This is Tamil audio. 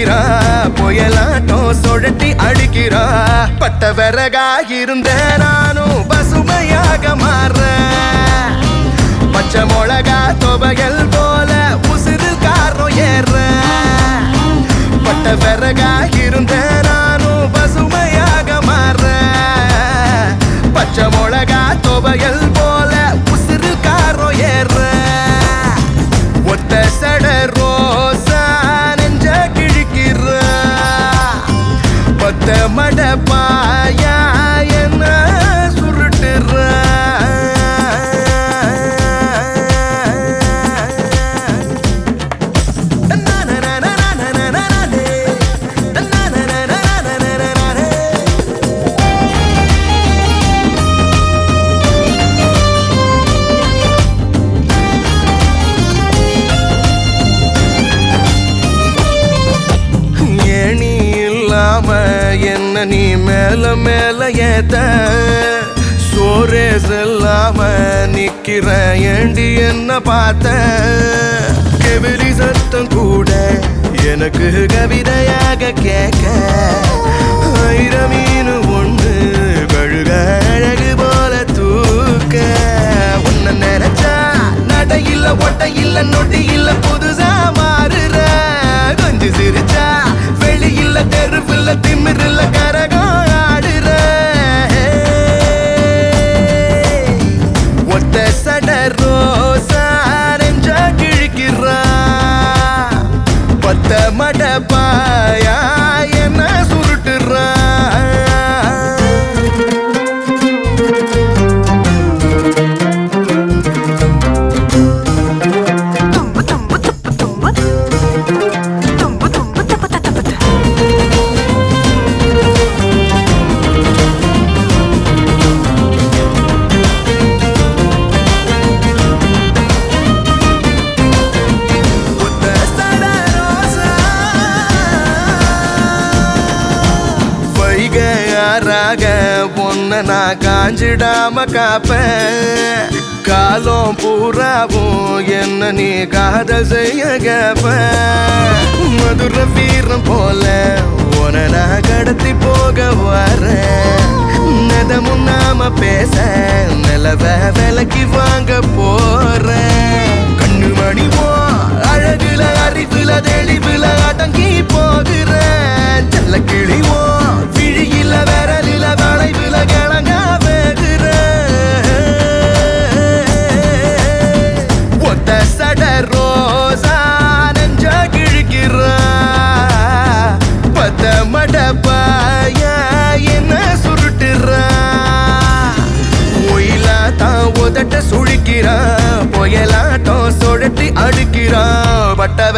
சுழிக்கிறா புயலாட்டம் சுழட்டி அடிக்கிறா பட்ட விறகாக இருந்த நானும் பசுமையாக மாறுறேன் பச்சை மிளகா துவையல் போல உசிரில் காரம் ஏறுறேன் பட்ட விறகாக இருந்த நானும் பசுமையாக மாறுறேன் பச்சை மிளகா துவையல் போல உசிரில் காரம் ஏறுறேன் ஒத்த சட ரோசா நெஞ்ச கிழிக்கிற பத்த மட பாயா என்ன சுருட்டுற ஏணி இல்லாம என்ன நீ மேல மேல ஏத்த சோரே செல்லாம நிக்கிற ஏண்டி என்ன பார்த்த கெவிலி சத்தம் கூட எனக்கு கவிதையாக கேட்க ஆயிரம் மீன் ஒன்று கழுக அழகு போல தூக்க உன்னை நினைச்சா நடை இல்ல ஒட்டை இல்ல நொடி இல்ல புதுசா மாறுற கொஞ்சம் சிரிச்சா வெளி இல்ல தெருவில்ல திமிரில்ல கரகம் ஆடுற ஒத்த சட ரோசா நெஞ்ச கிழிக்கிறா பத்த மட பாயா என்ன சுருட்டுறா தும்பு தும்பு துப்பு தும்பு தும்பு தும்பு தப்பு தப்பு தப்பு ஒத்த சட ரோசா வைகையாராக பொன்ன நான் காஞ்சிடாம காப்பேன் காலம் பூராவும் என்ன நீ காதல் செய்ய கேப்பேன் மதுர வீரம் போல உன நான் கடத்தி போக வரேன் நதமும் நாம பேச நிலவ விலக்கி வாங்க போறேன் கண்ணு மணிவோ அழகுல அறிவுல தெளிவுல அடங்கி போகிறேன் செல்ல கிழிவோ விழியில விரலில வளைவுல கிழங்க ஒத்த சட ரோசா நெஞ்ச கிழிக்கிறா பத்த மட பாயா என்ன சுருட்டுறா ஒயிலா தான் உதட்ட சுழிக்கிறா புயலாட்டம் சுழட்டி அடுக்கிறா பட்ட